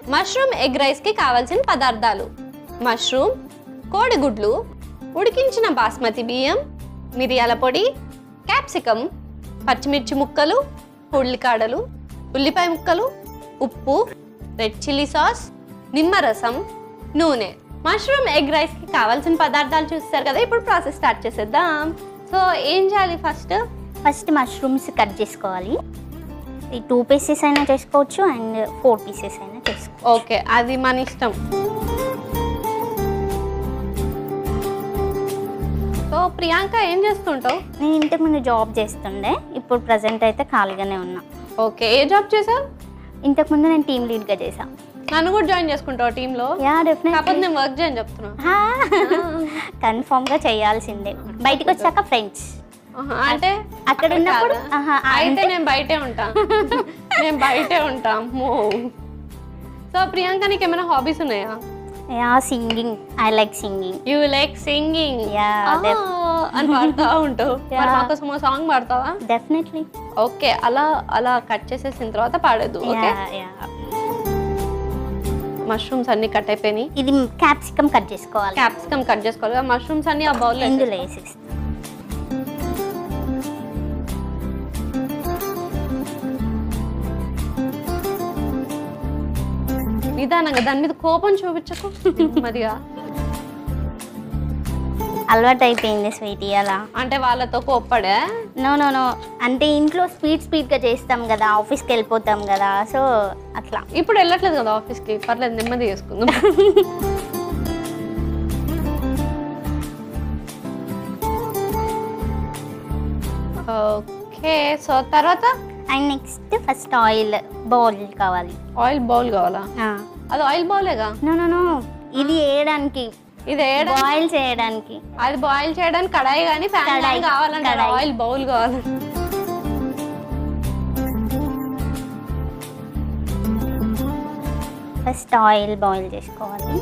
Mushroom egg రైస్కి కావాల్సిన పదార్థాలు మష్రూమ్ కోడిగుడ్లు ఉడికించిన బాస్మతి బియ్యం మిరియాల పొడి క్యాప్సికమ్ పచ్చిమిర్చి ముక్కలు ఉల్లికాడలు ఉల్లిపాయ ముక్కలు ఉప్పు రెడ్ చిల్లీ సాస్ నిమ్మరసం నూనె మష్రూమ్ ఎగ్ రైస్కి కావాల్సిన పదార్థాలు చూస్తారు కదా ఇప్పుడు ప్రాసెస్ స్టార్ట్ చేసేద్దాం సో ఏం చేయాలి ఫస్ట్ ఫస్ట్ మష్రూమ్స్ కట్ చేసుకోవాలి ఈ టూ పీసెస్ అయినా చేసుకోవచ్చు అండ్ ఫోర్ పీసెస్ అయినా చేసుకోవచ్చు ఓకే అది మన ఇష్టం సో ప్రియాంక ఏం చేస్తుంటావు నేను ఇంటి ముందు జాబ్ చేస్తుండే ఇప్పుడు ప్రజెంట్ అయితే ఖాళీగానే ఉన్నా ఓకే ఏ జాబ్ చేసావు ఇంతకుముందు నేను టీమ్ లీడ్గా చేశాను నన్ను కూడా జాయిన్ చేసుకుంటావు టీంలో యా కాకపోతే డెఫినెట్ నేను వర్క్ చేయని చెప్తున్నా కన్ఫామ్గా చేయాల్సిందే బయటకు వచ్చాక ఫ్రెండ్స్ ఆహా, అంటే అక్కడ ఉన్నప్పుడు కాదా? ఆహా, అయితే అంటే- నేను బయటే ఉంటా నేను బయటే ఉంటా అమ్మో సో ప్రియాంక నీకు ఏమైనా హాబీస్ ఉన్నాయా yeah singing I like singing you like singing Yeah, def- అని పాడుతూ ఉంటావు మరి Yeah. మాకోసం ఓ సాంగ్ పాడతావా డెఫినెట్లీ ఓకే అలా అలా కట్ చేసేసిన తర్వాత పాడేదు ఓకే యా యా మష్రూమ్స్ అన్ని కట్ అయిపోయినాయి ఇది క్యాప్సికమ్ కట్ చేసుకోవాలి క్యాప్సికమ్ కట్ చేసుకోవాలి మష్రూమ్స్ అన్ని ఆ బౌల్ ఇందులో వేసేస్తాం నిదానంగా దాని మీద కోపం చూపించకు నెమ్మదిగా అలవాటు అయిపోయింది స్వీటీ అలా అంటే వాళ్ళతో కోప్పడే నో నో నో అంటే ఇంట్లో స్పీడ్ స్పీడ్గా చేస్తాం కదా ఆఫీస్కి వెళ్ళిపోతాం కదా సో అట్లా ఇప్పుడు వెళ్ళట్లేదు కదా ఆఫీస్కి పర్లేదు నెమ్మది చేసుకుందాం ఓకే సో తర్వాత and next first oil bowl కావాలి ఆయిల్ బౌల్ కావాలా అది ఆయిల్ బౌలేగా నో నో నో ఇది వేయడానికి ఇది వేయడం బాయిల్ చేయడానికి అది బాయిల్ చేయడానికి కడాయి కానీ ప్యాన్ కానీ కడాయి, కావాలంటే కడాయి. ఆయిల్ బౌల్ కావాలి ఫస్ట్ ఆయిల్ బాయిల్ చేసుకోవాలి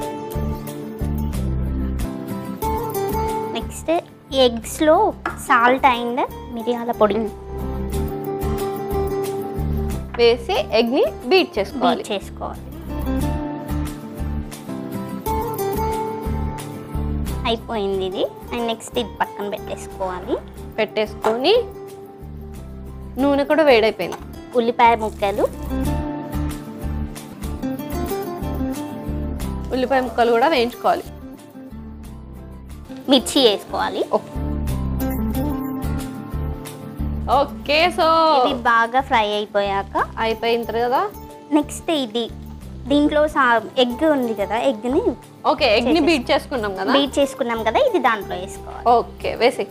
నెక్స్ట్ ఎగ్స్లో సాల్ట్ అండ్ మిరియాల పొడి వేసి ఎగ్ ని బీట్ చేసుకోవాలి బీట్ చేసుకోవాలి అయిపోయింది ఇది అండ్ నెక్స్ట్ ఇది పక్కన పెట్టేసుకోవాలి పెట్టేసుకొని నూనె కూడా వేడైపోయింది ఉల్లిపాయ ముక్కలు ఉల్లిపాయ ముక్కలు కూడా వేయించుకోవాలి మిర్చి వేసుకోవాలి ఓకే సో ఇది బాగా ఫ్రై అయిపోయాక అయిపోయింది కదా నెక్స్ట్ ఇది దీంట్లో సా ఎగ్ ఉంది కదా ఎగ్ని ఓకే ఎగ్ ని బీట్ చేసుకున్నాం కదా బీట్ చేసుకున్నాం కదా ఇది దాంట్లో వేసుకోవాలి ఓకే వేసి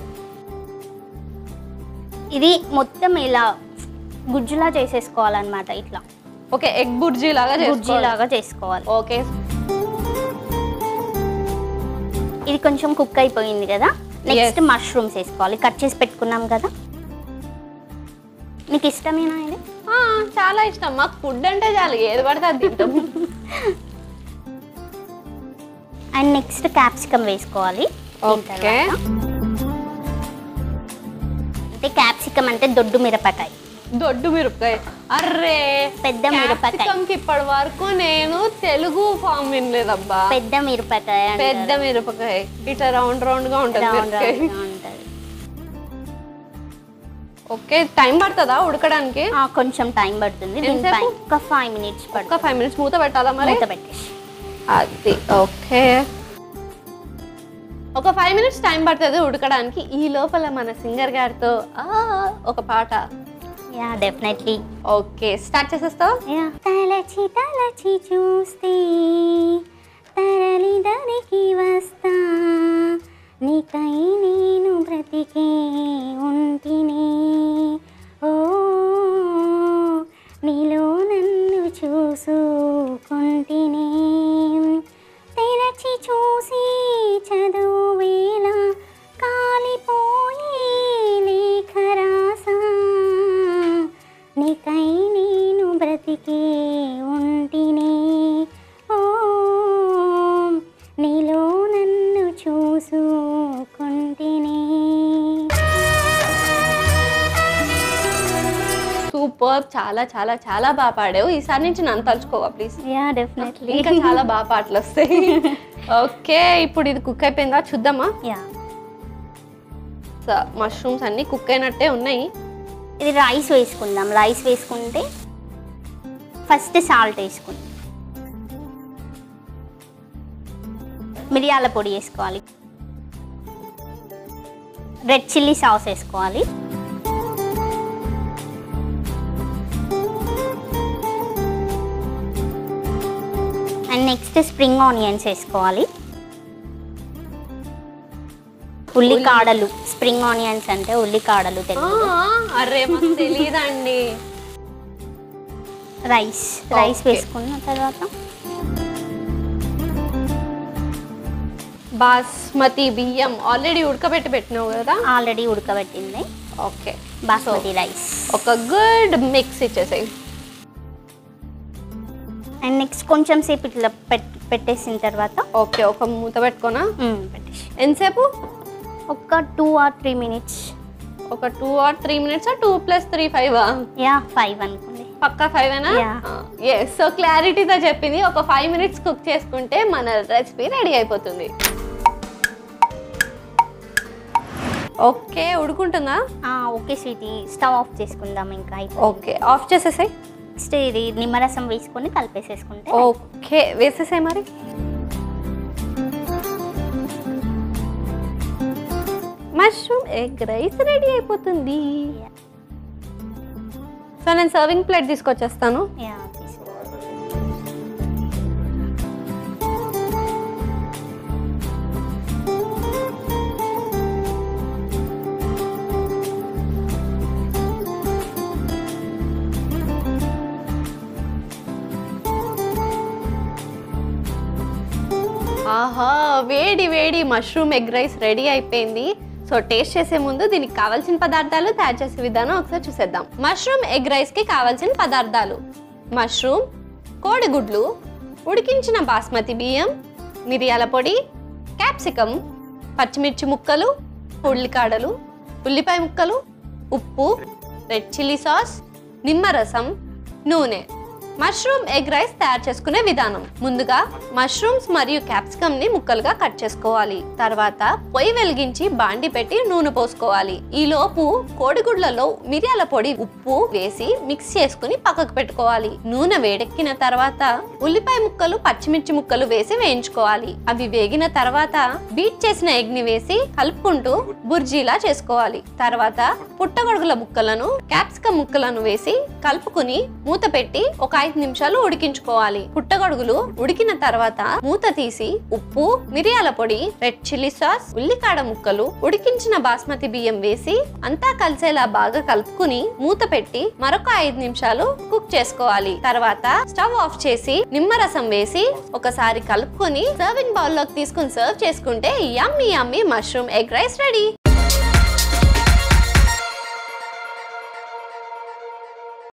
ఇది మొత్తం ఇలా గుజ్జులా చేసేసుకోవాలన్నమాట ఇట్లా ఓకే ఎగ్ బుర్జీ లాగా గుజ్జి చేసుకోవాలి లాగా చేసుకోవాలి ఓకే ఇది కొంచెం కుక్ అయిపోయింది కదా నెక్స్ట్ మష్రూమ్స్ వేసుకోవాలి కట్ చేసి పెట్టుకున్నాం కదా నీకు ఇష్టమేనా ఇది ఆ, చాలా ఇష్టం మాకు ఫుడ్ అంటే చాలు ఏది పడితే అది తింటాం అండ్ నెక్స్ట్ క్యాప్సికమ్ వేసుకోవాలి దీని ఓకే తర్వాత. అంటే క్యాప్సికమ్ అంటే దొడ్డు మిరపకాయ దొడ్డు మిరపకాయ అర్రే పెద్ద మిరపకాయ Capsicum కి ఇప్పటి వరకు నేను తెలుగు ఫామ్ వినలేదబ్బా పెద్ద మిరపకాయ అంటారు. పెద్ద మిరపకాయ ఇట్లా రౌండ్ రౌండ్ గా ఉంటుంది Round మిరపకాయ round గా ఉంటది. ఓకే టైం పడుతుందా ఉడకడానికి ఆ, కొంచెం టైం పడుతుంది ఎంతసేపు? దీనిపై ఒక ఫైవ్ మినిట్స్ ఒక పడుతుంది ఫైవ్ మినిట్స్ మూత పెట్టాలా మరి మూత పెట్టేసి అది ఓకే ఒక ఫైవ్ మినిట్స్ టైం పడుతుంది ఉడకడానికి ఈ లోపల మన సింగర్ గారితో ఆ, ఒక పాట యా డెఫినెట్లీ ఓకే స్టార్ట్ చేసేస్తావు యా తలచి తలచి చూస్తే తరలి దరికి వస్తా నీకై నేను బ్రతికే ఉంటిని ఓ నీలో నన్ను చూసుకుంటిని తెరచి చూసి చదువు వేళ కాలిపోయే లేఖ రాసా నీకై నేను బ్రతికే ఉంటిని ఓ నీలో నన్ను చూసుకుంటిని సూపర్ చాలా చాలా చాలా బాగా పాడావు ఈసారి నుంచి నన్ను తలుచుకోవా ప్లీజ్ యా డెఫినెట్లీ ఇంకా చాలా బాగా పాటలు వస్తాయి ఓకే ఇప్పుడు ఇది కుక్ అయిపోయిందా చూద్దామా యా మష్రూమ్స్ అన్ని కుక్ అయినట్టే ఉన్నాయి ఇది రైస్ వేసుకుందాం రైస్ వేసుకుంటే ఫస్ట్ సాల్ట్ వేసుకుందాం మిరియాల పొడి వేసుకోవాలి రెడ్ చిల్లీ సాస్ వేసుకోవాలి అండ్ నెక్స్ట్ స్ప్రింగ్ ఆనియన్స్ వేసుకోవాలి ఉల్లికాడలు స్ప్రింగ్ ఆనియన్స్ అంటే ఉల్లికాడలు ఆ, తెలుగు అరే మాకు తెలియదండి రైస్ రైస్ Okay. వేసుకున్న తర్వాత బాస్మతి బియ్యం ఆల్రెడీ ఉడకబెట్టి పెట్టినావు కదా ఆల్రెడీ ఉడకబెట్టింది ఓకే బాస్మతి రైస్ ఒక గుడ్ మిక్స్ ఇచ్చేసాయి అండ్ నెక్స్ట్ కొంచెం సేపు ఇట్లా పెట్ పెట్టేసిన తర్వాత ఓకే ఒక మూత పెట్టుకోనా మ్మ్, పెట్టేసి ఎంతసేపు ఒక టూ ఆర్ త్రీ మినిట్స్ ఒక two or three minutes two plus three five yeah five అనుకోండి పక్కా ఫైవ్ ఏనా Yeah. ఎస్ సో క్లారిటీతో చెప్పింది ఒక ఫైవ్ మినిట్స్ కుక్ చేసుకుంటే మన రెసిపీ రెడీ అయిపోతుంది ఓకే ఉడుకుంటుందా ఆ, ఓకే స్వీటీ స్టవ్ ఆఫ్ చేసుకుందాం ఇంకా అయిపోయింది. ఓకే ఆఫ్ చేసేసాయి నెక్స్ట్ ఇది నిమ్మరసం వేసుకొని కలిపేసేసుకుంటే ఓకే వేసేసాయి మరి మష్రూమ్ ఎగ్ రైస్ రెడీ అయిపోతుంది Yeah. సో నేను సర్వింగ్ ప్లేట్ తీసుకొచ్చేస్తాను యా తీసుకో ఆహా వేడి వేడి మష్రూమ్ ఎగ్ రైస్ రెడీ అయిపోయింది సో టేస్ట్ చేసే ముందు దీనికి కావాల్సిన పదార్థాలు తయారు చేసే విధానం ఒకసారి చూసేద్దాం మష్రూమ్ ఎగ్ రైస్ కి కావాల్సిన పదార్థాలు మష్రూమ్ కోడిగుడ్లు ఉడికించిన బాస్మతి బియ్యం మిరియాల పొడి క్యాప్సికమ్ పచ్చిమిర్చి ముక్కలు ఉల్లికాడలు ఉల్లిపాయ ముక్కలు ఉప్పు రెడ్ చిల్లీ సాస్ నిమ్మరసం నూనె మష్రూమ్ ఎగ్ రైస్ తయారు చేసుకునే విధానం ముందుగా మష్రూమ్స్ మరియు క్యాప్సికమ్ ని ముక్కలుగా కట్ చేసుకోవాలి తర్వాత పొయ్యి వెలిగించి బాండి పెట్టి నూనె పోసుకోవాలి ఈ లోపు కోడిగుడ్లలో మిరియాల పొడి ఉప్పు వేసి మిక్స్ చేసుకుని పక్కకు పెట్టుకోవాలి నూనె వేడెక్కిన తర్వాత ఉల్లిపాయ ముక్కలు పచ్చిమిర్చి ముక్కలు వేసి వేయించుకోవాలి అవి వేగిన తర్వాత బీట్ చేసిన ఎగ్ ని వేసి కలుపుకుంటూ బుర్జీలా చేసుకోవాలి తర్వాత పుట్టగొడుగుల ముక్కలను క్యాప్సికమ్ ముక్కలను వేసి కలుపుకుని మూత పెట్టి ఒక ఐదు నిమిషాలు ఉడికించుకోవాలి పుట్టగొడుగులు ఉడికిన తర్వాత మూత తీసి ఉప్పు మిరియాల పొడి రెడ్ చిల్లీ సాస్ ఉల్లికాడ ముక్కలు ఉడికించిన బాస్మతి బియ్యం వేసి అంతా కలిసేలా బాగా కలుపుకుని మూత పెట్టి మరొక ఐదు నిమిషాలు కుక్ చేసుకోవాలి తర్వాత స్టవ్ ఆఫ్ చేసి నిమ్మరసం వేసి ఒకసారి కలుపుకొని సర్వింగ్ బౌల్ లోకి తీసుకుని సర్వ్ చేసుకుంటే yummy yummy mushroom egg rice ready